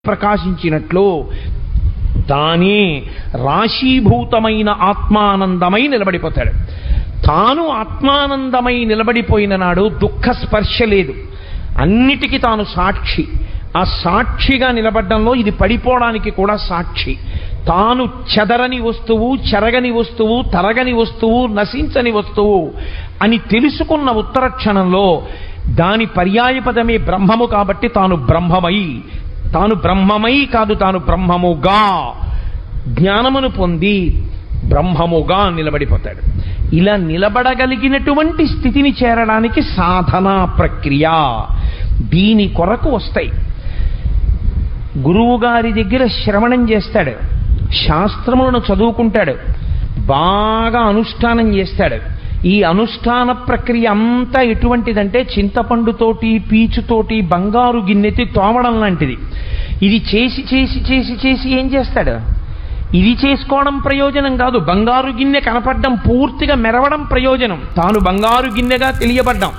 ప్రకాశించినట్లు తానే రాశీభూతమైన ఆత్మానందమై నిలబడిపోతాడు తాను ఆత్మానందమై నిలబడిపోయిన నాడు దుఃఖ స్పర్శ లేదు అన్నిటికీ తాను సాక్షి ఆ సాక్షిగా నిలబడ్డంలో ఇది పడిపోవడానికి కూడా సాక్షి తాను చెదరని వస్తువు చెరగని వస్తువు తరగని వస్తువు నశించని వస్తువు అని తెలుసుకున్న ఉత్తర క్షణంలో దాని పర్యాయపదమే బ్రహ్మము కాబట్టి తాను బ్రహ్మమై తాను బ్రహ్మమై కాదు తాను బ్రహ్మముగా జ్ఞానమును పొంది బ్రహ్మముగా నిలబడిపోతాడు ఇలా నిలబడగలిగినటువంటి స్థితిని చేరడానికి సాధనా ప్రక్రియ దీని కొరకు వస్తాయి గురువు గారి దగ్గర శ్రవణం చేస్తాడు శాస్త్రములను చదువుకుంటాడు బాగా అనుష్ఠానం చేస్తాడు ఈ అనుష్ఠాన ప్రక్రియ అంతా ఎటువంటిదంటే చింతపండుతోటి పీచుతోటి బంగారు గిన్నెతి తోమడం లాంటిది ఇది చేసి చేసి చేసి చేసి ఏం చేస్తాడు ఇది చేసుకోవడం ప్రయోజనం కాదు బంగారు గిన్నె కనపడడం పూర్తిగా మెరవడం ప్రయోజనం తాను బంగారు గిన్నెగా తెలియబడ్డాం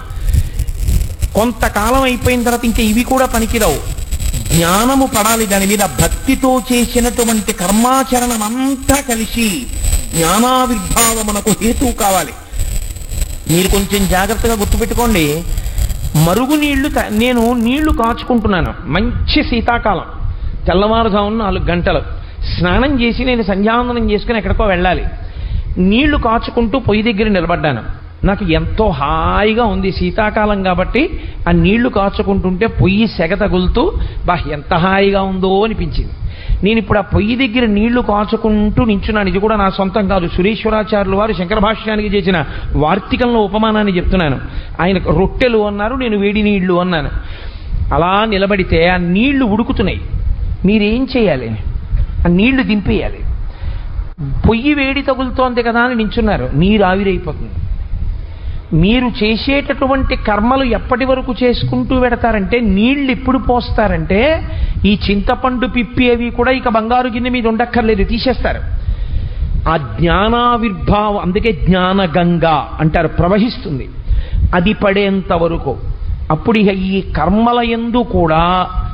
కొంతకాలం అయిపోయిన తర్వాత ఇంకా ఇవి కూడా పనికిరావు జ్ఞానము పడాలి దాని మీద భక్తితో చేసినటువంటి కర్మాచరణం అంతా కలిసి జ్ఞానావిర్భావమునకు హేతువు కావాలి మీరు కొంచెం జాగ్రత్తగా గుర్తుపెట్టుకోండి మరుగు నీళ్లు త- నేను నీళ్లు కాచుకుంటున్నాను మంచి శీతాకాలం తెల్లవారుజామున నాలుగు గంటలు స్నానం చేసి నేను సంధ్యావందనం చేసుకుని ఎక్కడికో వెళ్ళాలి నీళ్లు కాచుకుంటూ పొయ్యి దగ్గర నిలబడ్డాను నాకు ఎంతో హాయిగా ఉంది శీతాకాలం కాబట్టి ఆ నీళ్లు కాచుకుంటుంటే పొయ్యి సెగ తగులుతూ బా ఎంత హాయిగా ఉందో అనిపించింది నేను ఇప్పుడు ఆ పొయ్యి దగ్గర నీళ్లు కాచుకుంటూ నించున్నాను ఇది కూడా నా సొంతం కాదు సురేశ్వరాచార్యులు వారు శంకర భాష్యానికి చేసిన వార్తికంలో ఉపమానాన్ని చెప్తున్నాను ఆయన రొట్టెలు అన్నారు నేను వేడి నీళ్లు అన్నాను అలా నిలబడితే ఆ నీళ్లు ఉడుకుతున్నాయి మీరేం చేయాలి ఆ నీళ్లు దింపేయాలి పొయ్యి వేడి తగులుతోంది కదా అని నించున్నారు నీరు ఆవిరైపోతుంది మీరు చేసేటటువంటి కర్మలు ఎప్పటి వరకు చేసుకుంటూ పెడతారంటే నీళ్లు ఎప్పుడు పోస్తారంటే ఈ చింతపండు పిప్పి అవి కూడా ఇక బంగారు గిన్నె మీద ఉండక్కర్లేదు తీసేస్తారు ఆ జ్ఞానావిర్భావం అందుకే జ్ఞానగంగ అంటారు ప్రవహిస్తుంది అది పడేంత వరకు అప్పుడు ఇక ఈ కర్మల ఎందు కూడా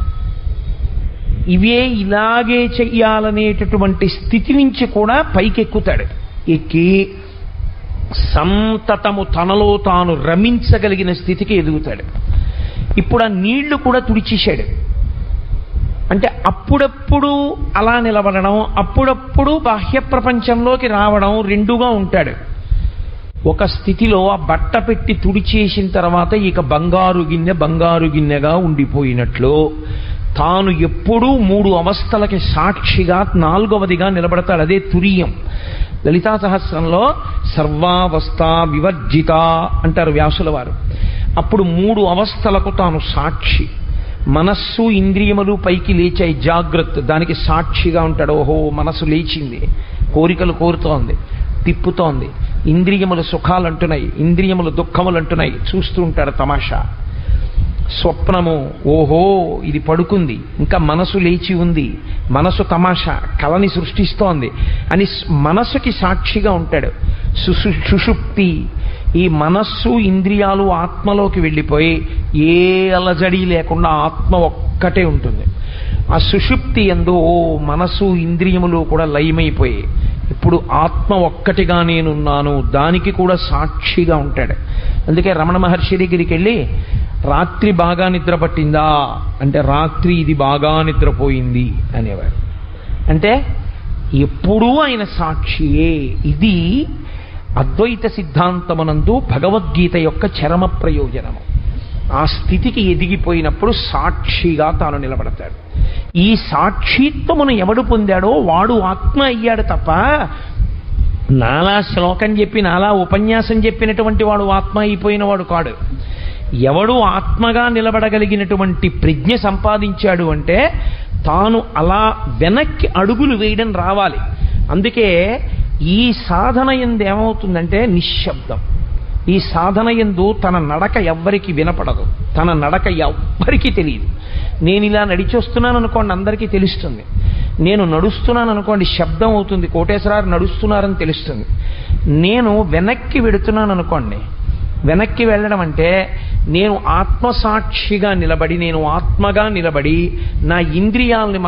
ఇవే ఇలాగే చెయ్యాలనేటటువంటి స్థితి నుంచి కూడా పైకెక్కుతాడు ఎక్కి సంతతము తనలో తాను రమించగలిగిన స్థితికి ఎదుగుతాడు ఇప్పుడు ఆ నీళ్లు కూడా తుడిచేశాడు అంటే అప్పుడప్పుడు అలా నిలబడడం అప్పుడప్పుడు బాహ్య ప్రపంచంలోకి రావడం రెండుగా ఉంటాడు ఒక స్థితిలో ఆ బట్ట పెట్టి తుడిచేసిన తర్వాత ఇక బంగారు గిన్నె బంగారు గిన్నెగా ఉండిపోయినట్లు తాను ఎప్పుడూ మూడు అవస్థలకి సాక్షిగా నాలుగవదిగా నిలబడతాడు అదే తురియం లలితా సహస్రంలో సర్వావస్థ వివర్జిత అంటారు వ్యాసుల వారు అప్పుడు మూడు అవస్థలకు తాను సాక్షి మనస్సు ఇంద్రియములు పైకి లేచాయి జాగ్రత్త దానికి సాక్షిగా ఉంటాడు ఓహో మనసు లేచింది కోరికలు కోరుతోంది తిప్పుతోంది ఇంద్రియములు సుఖాలు అంటున్నాయి ఇంద్రియములు దుఃఖములు అంటున్నాయి చూస్తూ ఉంటాడు తమాషా స్వప్నము ఓహో ఇది పడుకుంది ఇంకా మనసు లేచి ఉంది మనసు తమాషా కళని సృష్టిస్తోంది అని స్- మనసుకి సాక్షిగా ఉంటాడు సుసు సుషుప్తి ఈ మనస్సు ఇంద్రియాలు ఆత్మలోకి వెళ్ళిపోయి ఏ అలజడి లేకుండా ఆత్మ ఒక్కటే ఉంటుంది ఆ సుషుప్తి ఎందు ఓ మనసు ఇంద్రియములు కూడా లయమైపోయి ఇప్పుడు ఆత్మ ఒక్కటిగా నేనున్నాను దానికి కూడా సాక్షిగా ఉంటాడు అందుకే రమణ మహర్షి దగ్గరికి వెళ్ళి రాత్రి బాగా నిద్ర పట్టిందా అంటే రాత్రి ఇది బాగా నిద్రపోయింది అనేవారు అంటే ఎప్పుడూ ఆయన సాక్షియే ఇది అద్వైత సిద్ధాంతమునందు భగవద్గీత యొక్క చరమ ప్రయోజనము ఆ స్థితికి ఎదిగిపోయినప్పుడు సాక్షిగా తాను నిలబడతాడు ఈ సాక్షిత్వమును ఎవడు పొందాడో వాడు ఆత్మ అయ్యాడు తప్ప నాలా శ్లోకం చెప్పి నాలా ఉపన్యాసం చెప్పినటువంటి వాడు ఆత్మ అయిపోయిన వాడు కాడు ఎవడు ఆత్మగా నిలబడగలిగినటువంటి ప్రజ్ఞ సంపాదించాడు అంటే తాను అలా వెనక్కి అడుగులు వేయడం రావాలి అందుకే ఈ సాధన ఎందు ఏమవుతుందంటే నిశ్శబ్దం ఈ సాధన ఎందు తన నడక ఎవ్వరికి వినపడదు తన నడక ఎవ్వరికీ తెలియదు నేను ఇలా నడిచొస్తున్నాను అనుకోండి అందరికీ తెలుస్తుంది నేను నడుస్తున్నాను అనుకోండి శబ్దం అవుతుంది కోటేశ్వరారు నడుస్తున్నారని తెలుస్తుంది నేను వెనక్కి వెడుతున్నాను అనుకోండి వెనక్కి వెళ్ళడం అంటే నేను ఆత్మసాక్షిగా నిలబడి నేను ఆత్మగా నిలబడి నా ఇంద్రియాలని